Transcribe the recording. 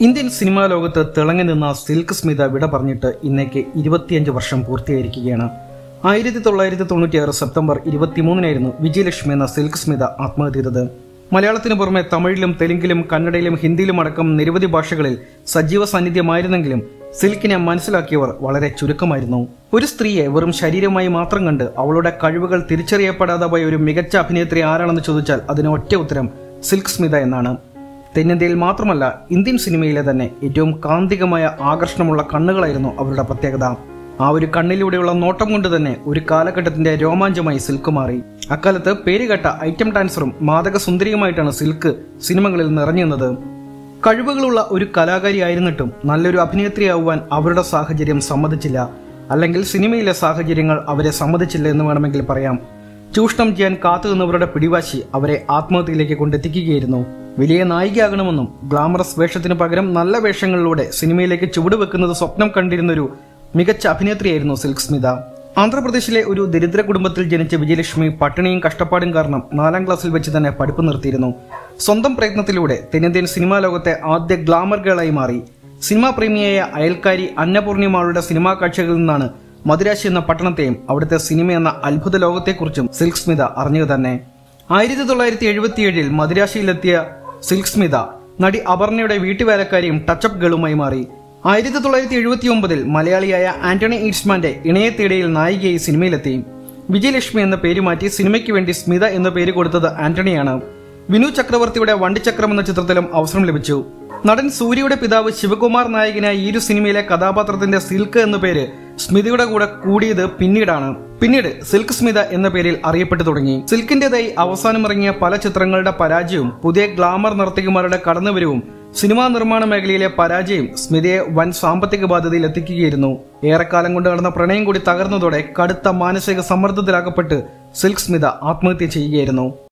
Indian cinema ലോകത്ത് തിളങ്ങി നിന്ന സിൽക്ക് സ്മിത വിട പറഞ്ഞിട്ട് ഇന്നേക്ക് ഇരുപത്തിയഞ്ച് വർഷം പൂർത്തിയായിരിക്കുകയാണ് ആയിരത്തി തൊള്ളായിരത്തി തൊണ്ണൂറ്റിയാറ് സെപ്റ്റംബർ ഇരുപത്തിമൂന്നിനായിരുന്നു വിജയലക്ഷ്മി എന്ന സിൽക്ക് സ്മിത ആത്മഹത്യ ചെയ്തത് മലയാളത്തിന് പുറമെ തമിഴിലും തെലുങ്കിലും കന്നഡയിലും ഹിന്ദിയിലും അടക്കം നിരവധി ഭാഷകളിൽ സജീവ സാന്നിധ്യമായിരുന്നെങ്കിലും സിൽക്കിനെ മനസ്സിലാക്കിയവർ വളരെ ചുരുക്കമായിരുന്നു ഒരു സ്ത്രീയെ വെറും ശരീരമായി മാത്രം കണ്ട് അവളുടെ കഴിവുകൾ തിരിച്ചറിയപ്പെടാതെ പോയ ഒരു മികച്ച അഭിനേത്രി ആരാണെന്ന് ചോദിച്ചാൽ അതിന് ഒറ്റ ഉത്തരം സിൽക്ക് സ്മിത എന്നാണ് തെന്നിന്ത്യയിൽ മാത്രമല്ല ഇന്ത്യൻ സിനിമയിലെ തന്നെ ഏറ്റവും കാന്തികമായ ആകർഷണമുള്ള കണ്ണുകളായിരുന്നു അവരുടെ പ്രത്യേകത ആ ഒരു കണ്ണിലൂടെയുള്ള നോട്ടം കൊണ്ട് തന്നെ ഒരു കാലഘട്ടത്തിന്റെ രോമാഞ്ചമായി സിൽക്ക് മാറി അക്കാലത്ത് പേരുകേട്ട ഐറ്റം ഡാൻസറും മാദക സുന്ദരിയുമായിട്ടാണ് സിൽക്ക് സിനിമകളിൽ നിറഞ്ഞു നിന്നത് കഴിവുകളുള്ള ഒരു കലാകാരിയായിരുന്നിട്ടും നല്ലൊരു അഭിനേത്രിയാവുവാൻ അവരുടെ സാഹചര്യം സമ്മതിച്ചില്ല അല്ലെങ്കിൽ സിനിമയിലെ സാഹചര്യങ്ങൾ അവരെ സമ്മതിച്ചില്ല എന്ന് വേണമെങ്കിൽ പറയാം ചൂഷണം ചെയ്യാൻ കാത്തു നിന്നവരുടെ പിടിവാശി അവരെ ആത്മഹത്യയിലേക്ക് കൊണ്ടെത്തിക്കുകയായിരുന്നു വലിയ നായികയാകണമെന്നും ഗ്ലാമറസ് വേഷത്തിന് പകരം നല്ല വേഷങ്ങളിലൂടെ സിനിമയിലേക്ക് ചുവടുവെക്കുന്നത് സ്വപ്നം കണ്ടിരുന്നൊരു മികച്ച അഭിനേത്രിയായിരുന്നു സിൽക്ക് സ്മിത ആന്ധ്രാപ്രദേശിലെ ഒരു ദരിദ്ര കുടുംബത്തിൽ ജനിച്ച വിജയലക്ഷ്മി പട്ടിണിയും കഷ്ടപ്പാടും കാരണം നാലാം ക്ലാസ്സിൽ വെച്ച് തന്നെ പഠിപ്പ് നിർത്തിയിരുന്നു സ്വന്തം പ്രയത്നത്തിലൂടെ തെന്നിന്ത്യൻ സിനിമാ ലോകത്തെ ആദ്യ ഗ്ലാമർ ഗേളായി മാറി സിനിമാ പ്രേമിയായ അയൽക്കാരി അന്നപൂർണിമാളുടെ സിനിമാ കാഴ്ചകളിൽ നിന്നാണ് മദുരാശി എന്ന പട്ടണത്തെയും അവിടുത്തെ സിനിമ എന്ന അത്ഭുത ലോകത്തെക്കുറിച്ചും സിൽക്ക് സ്മിത അറിഞ്ഞു തന്നെ ആയിരത്തി തൊള്ളായിരത്തി എഴുപത്തിയേഴിൽ മദുരാശിയിലെത്തിയ സിൽക്ക് സ്മിത നടി അപർണയുടെ വീട്ടുവേലക്കാരിയും ടച്ചപ്പ് ഗേളുമായി മാറി ആയിരത്തി തൊള്ളായിരത്തി എഴുപത്തി ഒമ്പതിൽ മലയാളിയായ ആന്റണി ഈഡ്സ്മാന്റെ ഇണയത്തേടയിൽ നായികയായി സിനിമയിലെത്തി വിജയലക്ഷ്മി എന്ന പേര് മാറ്റി സിനിമയ്ക്ക് വേണ്ടി സ്മിത എന്ന പേര് കൊടുത്തത് ആന്റണിയാണ് വിനു ചക്രവർത്തിയുടെ വണ്ടിച്ചക്രം എന്ന ചിത്രത്തിലും അവസരം ലഭിച്ചു നടൻ സൂര്യയുടെ പിതാവ് ശിവകുമാർ നായകനായ ഈ ഒരു സിനിമയിലെ കഥാപാത്രത്തിന്റെ സിൽക്ക് എന്ന പേര് സ്മിതയുടെ കൂടെ കൂടിയത് പിന്നീടാണ് പിന്നീട് സിൽക്ക് സ്മിത എന്ന പേരിൽ അറിയപ്പെട്ടു തുടങ്ങി സിൽക്കിന്റേതായി അവസാനം ഇറങ്ങിയ പല ചിത്രങ്ങളുടെ പരാജയവും പുതിയ ഗ്ലാമർ നർത്തകിമാരുടെ കടന്നുവരവും സിനിമാ നിർമ്മാണ മേഖലയിലെ പരാജയം സ്മിതയെ വൻ സാമ്പത്തിക ബാധ്യതയിൽ എത്തിക്കുകയായിരുന്നു ഏറെക്കാലം കൊണ്ട് നടന്ന പ്രണയം കൂടി തകർന്നതോടെ കടുത്ത മാനസിക സമ്മർദ്ദത്തിലാക്കപ്പെട്ട് സിൽക്ക് സ്മിത ആത്മഹത്യ ചെയ്യുകയായിരുന്നു